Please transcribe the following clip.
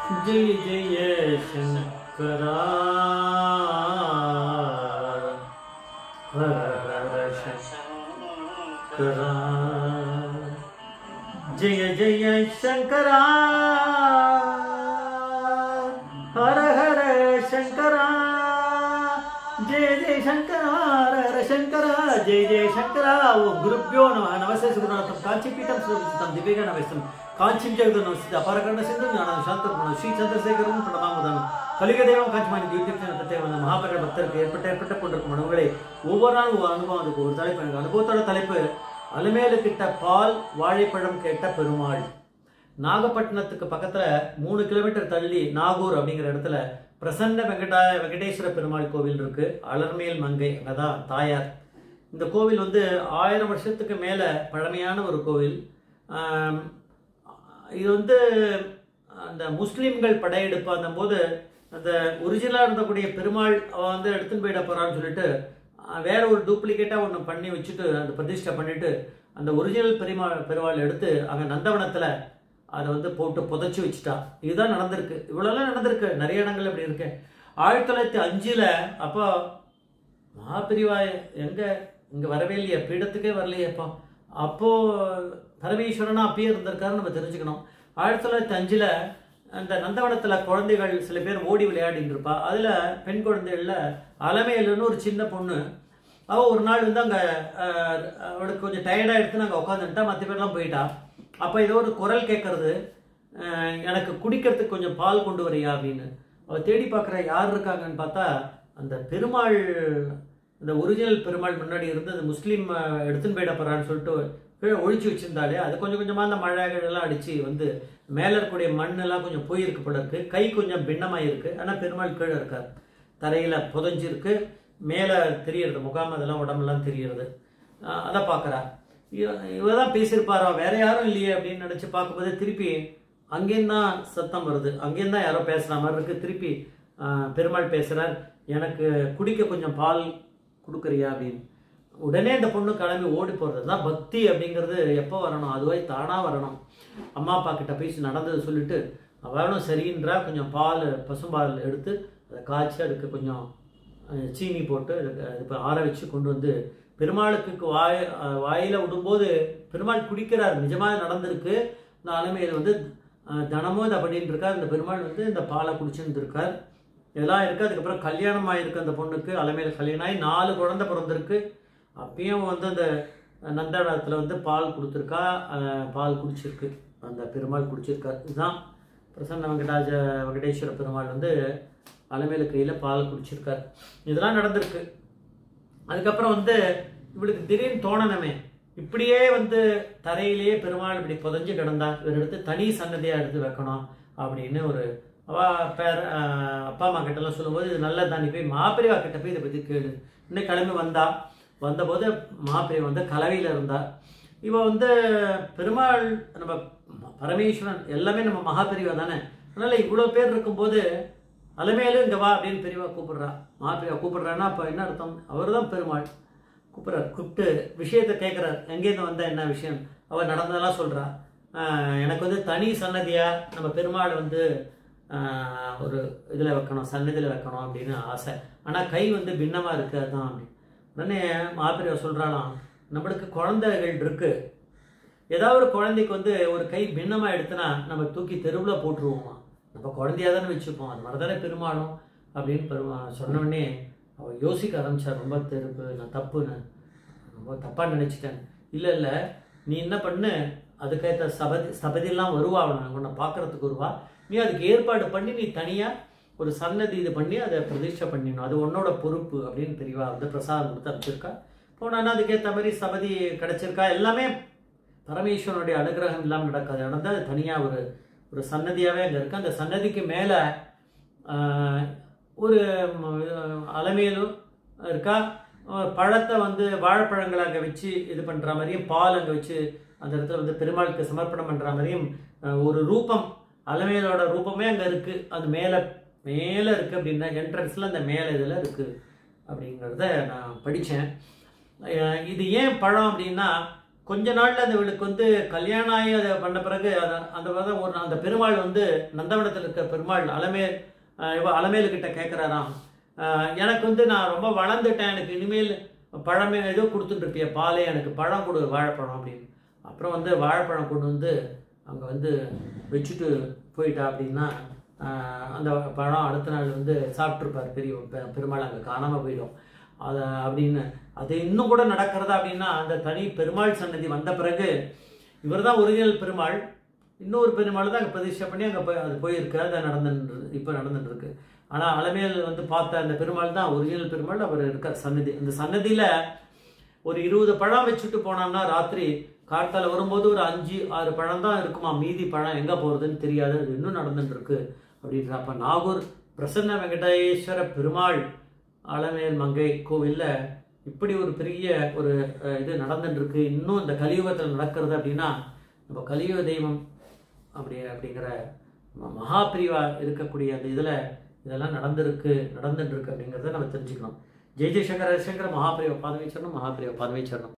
जय जय शंकरा हर हर शंकरा जय जय शंकरा हर हर शंकरा जय जय शंकरा हर हर शंकरा जय जय शंकरा ओ गुरुभ्यो नमः नमस्ते सुगुणार्थम कांचीपीठम सुरक्षितम दिव्यगा नमस्ते కాంచీం జగదనస్థితి అపరకండ సింధు జ్ఞానం శాంతర్పణ శ్రీ சந்திரசேகரும் பிரணமாமுதானம் கலிக தெய்வம் காஞ்சிமானி யூடியூப் சேனல் பற்றி வந்த மகாபெரிய பக்தருக்கு ஏற்பட்ட ஏற்பட்ட கொண்டிருக்கும் மனங்களே ஒவ்வொரு நாளும் ஒரு அனுபவம் அதுக்கு ஒரு தலைப்பு எனக்கு அனுபவத்தோட தலைப்பு அலுமேலு கிட்ட பால் வாழைப்பழம் கேட்ட பெருமாள் நாகப்பட்டினத்துக்கு பக்கத்துல மூணு கிலோமீட்டர் தள்ளி நாகூர் அப்படிங்கிற இடத்துல பிரசன்ன வெங்கடா வெங்கடேஸ்வர பெருமாள் கோவில் இருக்கு அலர்மேல் மங்கை அங்கதான் தாயார் இந்த கோவில் வந்து ஆயிரம் வருஷத்துக்கு மேல பழமையான ஒரு கோவில் ஆம், இது வந்து அந்த முஸ்லிம்கள் படையெடுப்பு அந்த போது அந்த ஒரிஜினலாக இருந்தக்கூடிய பெருமாள் அவ வந்து எடுத்துன்னு போயிட போறான்னு சொல்லிட்டு அஹ், வேற ஒரு டூப்ளிகேட்டாக ஒன்று பண்ணி வச்சுட்டு அந்த பிரதிஷ்டை பண்ணிட்டு அந்த ஒரிஜினல் பெருமாள் பெருமாள் எடுத்து அங்கே நந்தவனத்தில் அதை வந்து போட்டு புதைச்சி வச்சுட்டா இதுதான் நடந்திருக்கு இவ்வளோலாம் நடந்திருக்கு நிறைய இடங்கள் இப்படி இருக்கு ஆயிரத்தி தொள்ளாயிரத்தி அஞ்சில் அப்போ மகாபிரிவா எங்க இங்க வரவே இல்லையே பீடத்துக்கே வரலையேப்பா அப்போ பரமேஸ்வரனா அப்பயே இருந்திருக்காரு நம்ம தெரிஞ்சுக்கணும் ஆயிரத்தி தொள்ளாயிரத்தி அஞ்சுல அந்த நந்தவனத்துல குழந்தைகள் சில பேர் ஓடி விளையாடிட்டு இருப்பா அதுல பெண் குழந்தைகள்ல அலமேலுன்னு ஒரு சின்ன பொண்ணு அவ ஒரு நாள் வந்து அங்க அஹ், அவளுக்கு கொஞ்சம் டயர்டா எடுத்து நாங்க உட்காந்துட்டா மற்ற பேர்லாம் போயிட்டா அப்ப ஏதோ ஒரு குரல் கேட்கறது அஹ், எனக்கு குடிக்கிறதுக்கு கொஞ்சம் பால் கொண்டு வரியா அப்படின்னு அவ தேடி பார்க்குற யார் இருக்காங்கன்னு பார்த்தா அந்த பெருமாள் அந்த ஒரிஜினல் பெருமாள் முன்னாடி இருந்து அந்த முஸ்லீம் அஹ், எடுத்துன்னு போயிட போறான்னு சொல்லிட்டு கீழே ஒழிச்சு வச்சிருந்தாலே அது கொஞ்சம் கொஞ்சமா அந்த மழைகள் எல்லாம் அடிச்சு வந்து மேல இருக்கக்கூடிய மண்ணெல்லாம் கொஞ்சம் போயிருக்கு போல இருக்கு கை கொஞ்சம் பின்னமாக இருக்கு ஆனா பெருமாள் கீழே இருக்கார் தரையில புதைஞ்சிருக்கு மேல தெரியறது முகாம் அதெல்லாம் உடம்பெல்லாம் தெரியறது அஹ், அதை பார்க்கறா இவ- இவ தான் பேசியிருப்பாரா வேற யாரும் இல்லையே அப்படின்னு நினைச்சு பார்க்கும்போது திருப்பி அங்கேயும் தான் சத்தம் வருது அங்கேயும் தான் யாரோ பேசுற மாதிரி இருக்கு திருப்பி ஆஹ், பெருமாள் பேசுறார் எனக்கு குடிக்க கொஞ்சம் பால் கொடுக்குறியா அப்படின்னு உடனே இந்த பொண்ணு கிளம்பி ஓடி போறது தான் பக்தி அப்படிங்கிறது எப்போ வரணும் அதுவே தானா வரணும் அம்மா அப்பா கிட்ட பேசி நடந்தது சொல்லிட்டு அவனும் சரின்றா கொஞ்சம் பால் பசும்பால் எடுத்து அதை காய்ச்சி அதுக்கு கொஞ்சம் அஹ், சீனி போட்டு அதுக்கு இப்போ ஆற வச்சு கொண்டு வந்து பெருமாளுக்கு வாய் அஹ், வாயில விடும்போது பெருமாள் குடிக்கிறார் நிஜமாக நடந்திருக்கு இந்த அலமையில் வந்து அஹ், தினமும் இதை பண்ணிட்டு இருக்கார் இந்த பெருமாள் வந்து இந்த பாலை குடிச்சுட்டு இருக்கார் இதெல்லாம் இருக்கு அதுக்கப்புறம் கல்யாணம் ஆயிருக்கு அந்த பொண்ணுக்கு அலமையில் கல்யாணம் ஆகி நாலு குழந்தை பிறந்திருக்கு அப்பயும் வந்து அந்த நந்தவனத்தில் வந்து பால் கொடுத்துருக்கா அஹ், பால் குடிச்சிருக்கு அந்த பெருமாள் குடிச்சிருக்கார் இதுதான் பிரசன்ன வெங்கடாஜ வெங்கடேஸ்வர பெருமாள் வந்து அலமேலு கையில் பால் குடிச்சிருக்கார் இதெல்லாம் நடந்திருக்கு அதுக்கப்புறம் வந்து இவளுக்கு திடீர்னு தோணணுமே இப்படியே வந்து தரையிலேயே பெருமாள் இப்படி புதைஞ்சு கிடந்தா இவர் எடுத்து தனி சன்னதியா எடுத்து வைக்கணும் அப்படின்னு ஒரு அவ பேர் ஆஹ், அப்பா அம்மா கிட்ட எல்லாம் சொல்லும்போது இது நல்லதுதான் நீ போய் மாப்பிரிவா கிட்ட போய் இதை பத்தி கேளு இன்னும் கிளம்பி வந்தா வந்தபோது மாப்பிரிவா வந்து கலவையில இருந்தா இவ வந்து பெருமாள் நம்ம பரமேஸ்வரன் எல்லாமே நம்ம மகாபிரிவா தானே அதனால இவ்வளவு பேர் இருக்கும்போது அலமேலு இங்க வா அப்படின்னு பெரியவா கூப்பிடுறா மாப்பிரிவா கூப்பிடுறான்னா அப்ப என்ன அர்த்தம் அவர்தான் பெருமாள் கூப்பிடுறார் கூப்பிட்டு விஷயத்தை கேட்குறார் எங்கேருந்து வந்த என்ன விஷயம் அவ நடந்ததெல்லாம் சொல்றா ஆஹ் எனக்கு வந்து தனி சன்னதியா நம்ம பெருமாள் வந்து ஆஹ் ஒரு இதுல வைக்கணும் சன்னதியில வைக்கணும் அப்படின்னு ஆசை ஆனா கை வந்து பின்னமா இருக்கு அதான் அப்படி உடனே மாப்பிரியா சொல்றாளாம் நம்மளுக்கு குழந்தைகள் இருக்கு ஏதாவது ஒரு குழந்தைக்கு வந்து ஒரு கை பின்னமா எடுத்தனா நம்ம தூக்கி தெருவில் போட்டுருவோமா நம்ம குழந்தையா தானே வச்சுப்போம் அது மாதிரி தானே பெருமாளும் அப்படின்னு பெருமா சொன்ன உடனே அவ யோசிக்க ஆரம்பிச்சா ரொம்ப தெருப்பு நான் தப்புன்னு ரொம்ப தப்பா நினைச்சிட்டேன் இல்ல இல்ல நீ என்ன பண்ணு அதுக்கேற்ற சபதி சபதியெல்லாம் வருவா அவன் உன்னை பார்க்கறதுக்கு வருவா நீ அதுக்கு ஏற்பாடு பண்ணி நீ தனியா ஒரு சன்னதி இது பண்ணி அதை பிரதிஷ்டை பண்ணிடணும் அது உன்னோட பொறுப்பு அப்படின்னு தெரியவா வந்து பிரசாதம் கொடுத்து அனுப்பிச்சிருக்கா போனான்னா அதுக்கேற்ற மாதிரி சபதி கிடைச்சிருக்கா எல்லாமே பரமேஸ்வரனுடைய அனுகிரகம் இல்லாமல் நடக்காது நடந்தா அது தனியா ஒரு ஒரு சன்னதியாவே அங்க இருக்கு அந்த சன்னதிக்கு மேல ஆஹ், ஒரு ம், அலமேலும் இருக்கா ஆஹ், பழத்தை வந்து வாழைப்பழங்களை அங்க வச்சு இது பண்ற மாதிரியும் பால் அங்க வச்சு அந்த இடத்துல வந்து பெருமாளுக்கு சமர்ப்பணம் பண்ற மாதிரியும் ஆஹ், ஒரு ரூபம் அலமேலோட ரூபமே அங்க இருக்கு அது மேல மேல இருக்கு அப்படின்னா என்ட்ரன்ஸ்ல அந்த மேல இதுல இருக்கு அப்படிங்கிறத நான் படிச்சேன் அஹ் இது ஏன் பழம் அப்படின்னா கொஞ்ச நாள்ல அந்த இவளுக்கு வந்து கல்யாணம் ஆகி அதை பண்ண பிறகு அதை அந்த மாதிரி ஒரு அந்த பெருமாள் வந்து நந்தவனத்தில் இருக்க பெருமாள் அலமேல் அஹ், இவ அலமேலு கிட்ட கேட்குறாராம் எனக்கு வந்து நான் ரொம்ப வளர்ந்துட்டேன் எனக்கு இனிமேல் பழமே ஏதோ கொடுத்துட்டு இருப்பிய பாலே எனக்கு பழம் கொடு வாழைப்பழம் அப்படின்னு அப்புறம் வந்து வாழைப்பழம் கொண்டு வந்து அங்கே வந்து வச்சுட்டு போயிட்டா அப்படின்னா ஆஹ், அந்த பழம் அடுத்த நாள் வந்து சாப்பிட்ருப்பார் பெரிய பெ- பெருமாள் அங்கே காணாமல் போயிடும் அதை அப்படின்னு அது இன்னும் கூட நடக்கிறதா அப்படின்னா அந்த தனி பெருமாள் சன்னதி வந்த பிறகு இவர் தான் ஒரிஜினல் பெருமாள் இன்னொரு பெருமாள் தான் அங்கே பிரதிஷ்டை பண்ணி அங்கே போய் அது போயிருக்கு அது நடந்துட்டு இப்போ நடந்துட்டு இருக்கு ஆனால் அலமேல் வந்து பார்த்த அந்த பெருமாள் தான் ஒரிஜினல் பெருமாள் அவர் இருக்கார் சன்னதி அந்த சன்னதியில் ஒரு இருபது பழம் வச்சுட்டு போனோம்னா ராத்திரி கார்த்தால வரும்போது ஒரு அஞ்சு ஆறு பழம் தான் இருக்குமா மீதி பழம் எங்கே போகிறதுன்னு தெரியாது அது இன்னும் நடந்துட்டு இருக்கு அப்படின்ற அப்போ நாகூர் பிரசன்ன வெங்கடேஸ்வர பெருமாள் ஆலமேல் மங்கை கோவில்ல இப்படி ஒரு பெரிய ஒரு அஹ், இது நடந்துட்டு இருக்கு இன்னும் இந்த கலியுகத்தில் நடக்கிறது அப்படின்னா நம்ம கலியுக தெய்வம் அப்படி அப்படிங்கிற ம- மகாபிரிவா இருக்கக்கூடிய அந்த இதில் இதெல்லாம் நடந்திருக்கு நடந்துட்டு இருக்கு அப்படிங்கிறத நம்ம தெரிஞ்சுக்கணும் ஜெய் ஜெய்சங்கர சங்கர மகாபிரிவா பாதவை சரணம் மகாபிரிவா பாதவை சரணம்